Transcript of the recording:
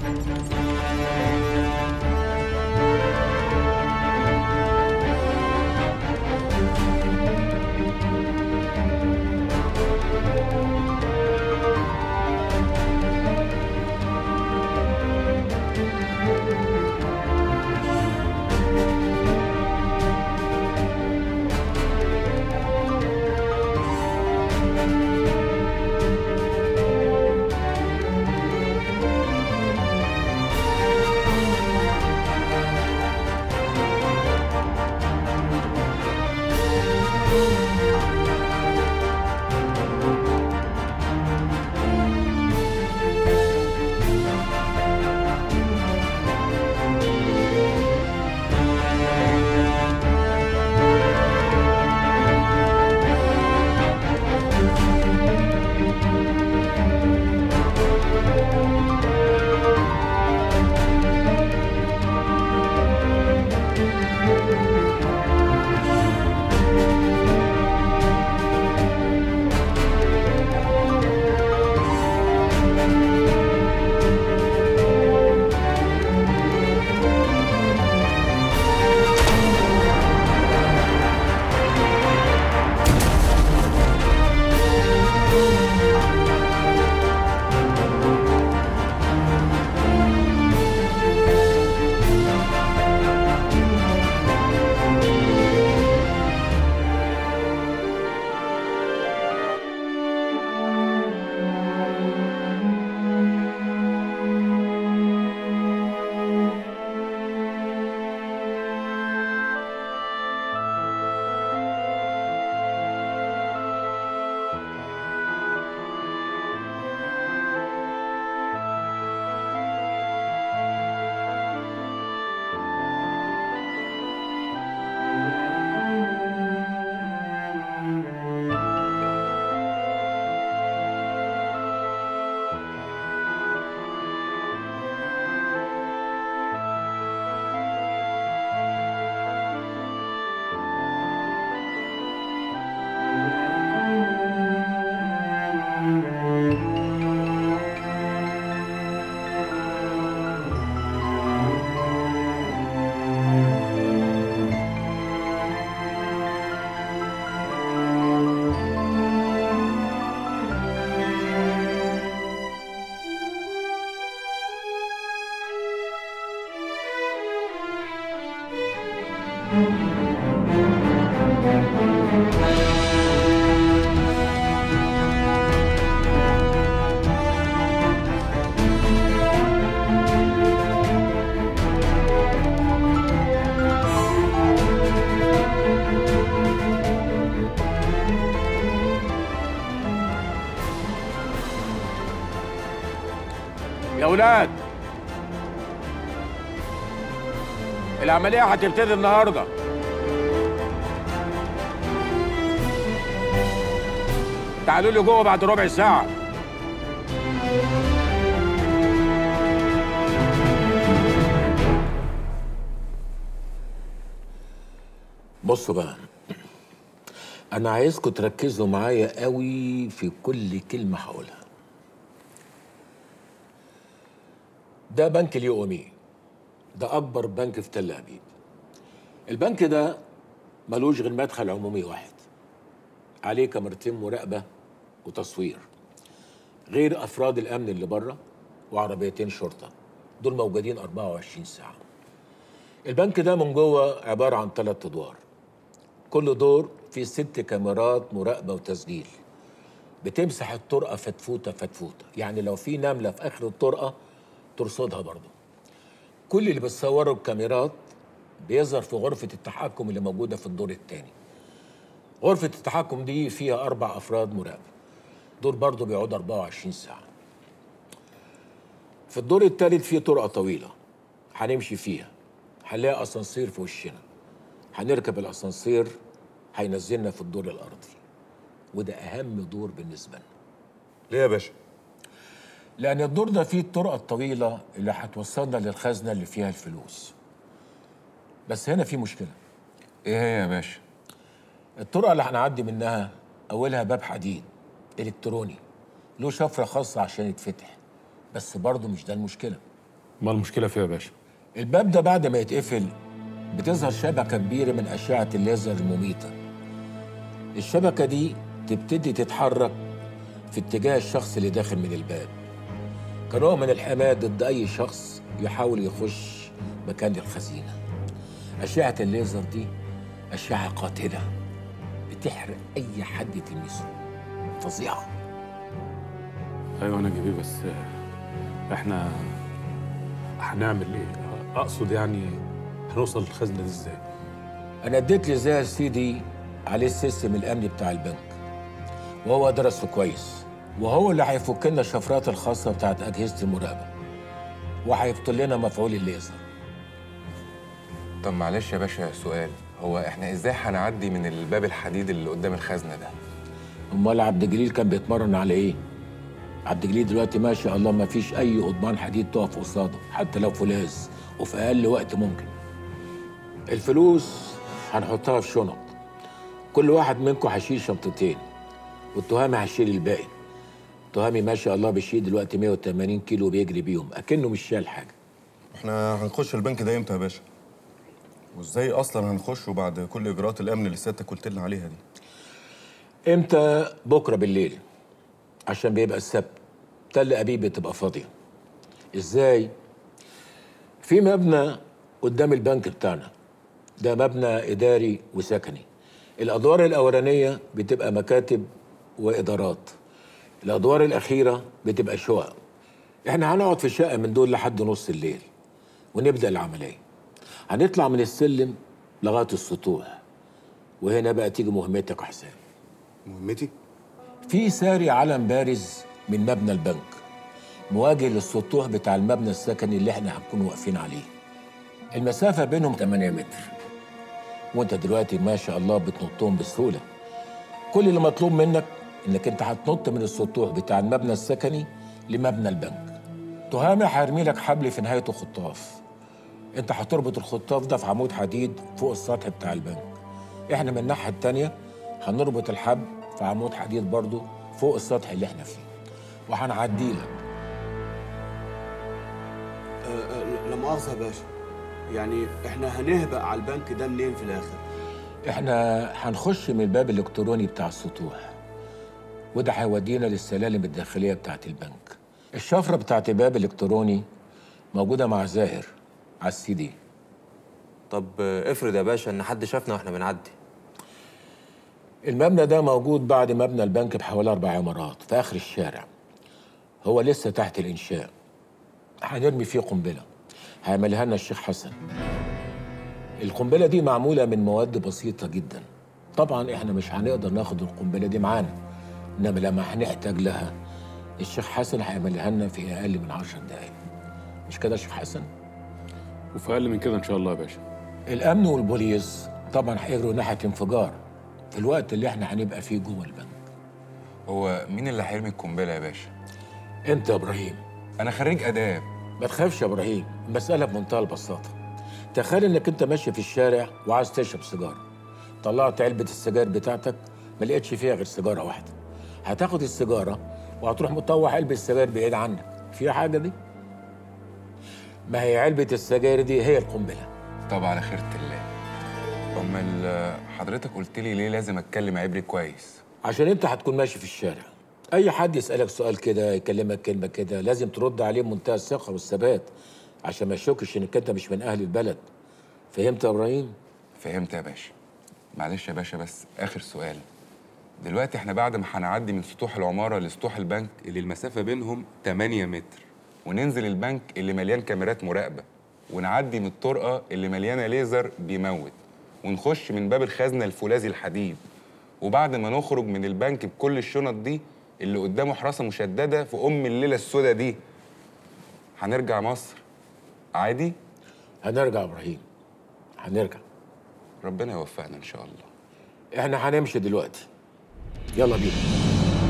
يا اولاد العمليه هتبتدي النهارده تعالوا لي جوه بعد ربع ساعه بصوا بقى انا عايزكم تركزوا معايا قوي في كل كلمه هقولها ده بنك اليو ام اي ده اكبر بنك في تل ابيب البنك ده ملوش غير مدخل عمومي واحد عليه كاميرتين مراقبه وتصوير غير افراد الامن اللي بره وعربيتين شرطه دول موجودين 24 ساعه البنك ده من جوه عباره عن ثلاث ادوار كل دور فيه ست كاميرات مراقبه وتسجيل بتمسح الطرقه فتفوته فتفوته يعني لو في نمله في اخر الطرقه ترصدها برضه كل اللي بتصوره الكاميرات بيظهر في غرفه التحكم اللي موجوده في الدور الثاني غرفه التحكم دي فيها اربع افراد مراقبه دول برضه بيقعدوا 24 ساعه في الدور الثالث فيه طرقه طويله هنمشي فيها هنلاقي اسانسير في وشنا هنركب الاسانسير هينزلنا في الدور الارضي وده اهم دور بالنسبه لنا ليه يا باشا؟ لان الدور ده فيه الطرقه الطويله اللي هتوصلنا للخزنه اللي فيها الفلوس بس هنا في مشكله ايه هي يا باشا؟ الطرقه اللي هنعدي منها اولها باب حديد الكتروني له شفره خاصه عشان يتفتح بس برضه مش ده المشكله ما المشكله فيها يا باشا الباب ده بعد ما يتقفل بتظهر شبكة كبيرة من أشعة الليزر المميتة الشبكة دي تبتدي تتحرك في اتجاه الشخص اللي داخل من الباب كنوع من الحماية ضد أي شخص يحاول يخش مكان الخزينة أشعة الليزر دي أشعة قاتلة بتحرق أي حد تلمسه فظيعة ايوه انا جبيه بس آه، احنا هنعمل ايه اقصد يعني هنوصل للخزنه دي ازاي انا اديت لزاهر سيدي عليه السيستم الامني بتاع البنك وهو درسه كويس وهو اللي هيفك لنا الشفرات الخاصه بتاعت اجهزه المراقبه وهيبطل لنا مفعول الليزر طب معلش يا باشا سؤال هو احنا ازاي هنعدي من الباب الحديد اللي قدام الخزنه ده امال عبد الجليل كان بيتمرن على ايه عبد الجليل دلوقتي ما شاء الله ما فيش اي قضبان حديد تقف قصاده حتى لو فولاذ وفي اقل وقت ممكن الفلوس هنحطها في شنط كل واحد منكم هيشيل شنطتين والتهامي هيشيل الباقي التهامي ما شاء الله بيشيل دلوقتي 180 كيلو بيجري بيهم اكنه مش شايل حاجه احنا هنخش البنك ده امتى يا باشا؟ وازاي اصلا هنخشه بعد كل اجراءات الامن اللي سيادتك قلت لنا عليها دي؟ امتى بكره بالليل عشان بيبقى السبت تل ابيب بتبقى فاضيه ازاي في مبنى قدام البنك بتاعنا ده مبنى اداري وسكني الادوار الاولانيه بتبقى مكاتب وادارات الادوار الاخيره بتبقى شقق احنا هنقعد في شقه من دول لحد نص الليل ونبدا العمليه هنطلع من السلم لغايه السطوح وهنا بقى تيجي مهمتك يا حسام مهمتي؟ في ساري علم بارز من مبنى البنك مواجه للسطوح بتاع المبنى السكني اللي احنا هنكون واقفين عليه المسافة بينهم 8 متر وانت دلوقتي ما شاء الله بتنطهم بسهولة كل اللي مطلوب منك انك انت هتنط من السطوح بتاع المبنى السكني لمبنى البنك تهامي هيرمي لك حبل في نهايته خطاف انت هتربط الخطاف ده في عمود حديد فوق السطح بتاع البنك احنا من الناحية التانية هنربط الحبل في عمود حديد برضه فوق السطح اللي احنا فيه وهنعديه لك أه، أه، لا مؤاخذة يا باشا يعني احنا هنهبق على البنك ده منين في الاخر؟ احنا هنخش من الباب الالكتروني بتاع السطوح وده هيودينا للسلالم الداخليه بتاعت البنك الشفره بتاعت الباب الالكتروني موجوده مع زاهر على السي دي طب آه، افرض يا باشا ان حد شافنا واحنا بنعدي المبنى ده موجود بعد مبنى البنك بحوالي اربع عمارات في اخر الشارع هو لسه تحت الانشاء هنرمي فيه قنبله هيعملها لنا الشيخ حسن القنبله دي معموله من مواد بسيطه جدا طبعا احنا مش هنقدر ناخد القنبله دي معانا انما لما هنحتاج لها الشيخ حسن هيعملها لنا في اقل من عشر دقايق مش كده يا شيخ حسن وفي اقل من كده ان شاء الله يا باشا الامن والبوليس طبعا هيجروا ناحيه انفجار في الوقت اللي احنا هنبقى فيه جوه البنك هو مين اللي هيرمي القنبله يا باشا انت يا ابراهيم انا خريج اداب ما تخافش يا ابراهيم المساله بمنتهى البساطه تخيل انك انت ماشي في الشارع وعايز تشرب سيجاره طلعت علبه السجاير بتاعتك ما لقيتش فيها غير سيجاره واحده هتاخد السيجاره وهتروح مطوح علبه السجاير بعيد عنك فيها حاجه دي ما هي علبه السجاير دي هي القنبله طب على خيرة الله امال آه، حضرتك قلت لي ليه لازم اتكلم عبري كويس عشان انت هتكون ماشي في الشارع اي حد يسالك سؤال كده يكلمك كلمه كده لازم ترد عليه بمنتهى الثقه والثبات عشان ما يشكش انك انت مش من اهل البلد فهمت يا ابراهيم فهمت يا باشا معلش يا باشا بس اخر سؤال دلوقتي احنا بعد ما هنعدي من سطوح العماره لسطوح البنك اللي المسافه بينهم 8 متر وننزل البنك اللي مليان كاميرات مراقبه ونعدي من الطرقه اللي مليانه ليزر بيموت ونخش من باب الخزنه الفولاذي الحديد وبعد ما نخرج من البنك بكل الشنط دي اللي قدامه حراسه مشدده في ام الليله السوداء دي هنرجع مصر عادي هنرجع يا ابراهيم هنرجع ربنا يوفقنا ان شاء الله احنا هنمشي دلوقتي يلا بينا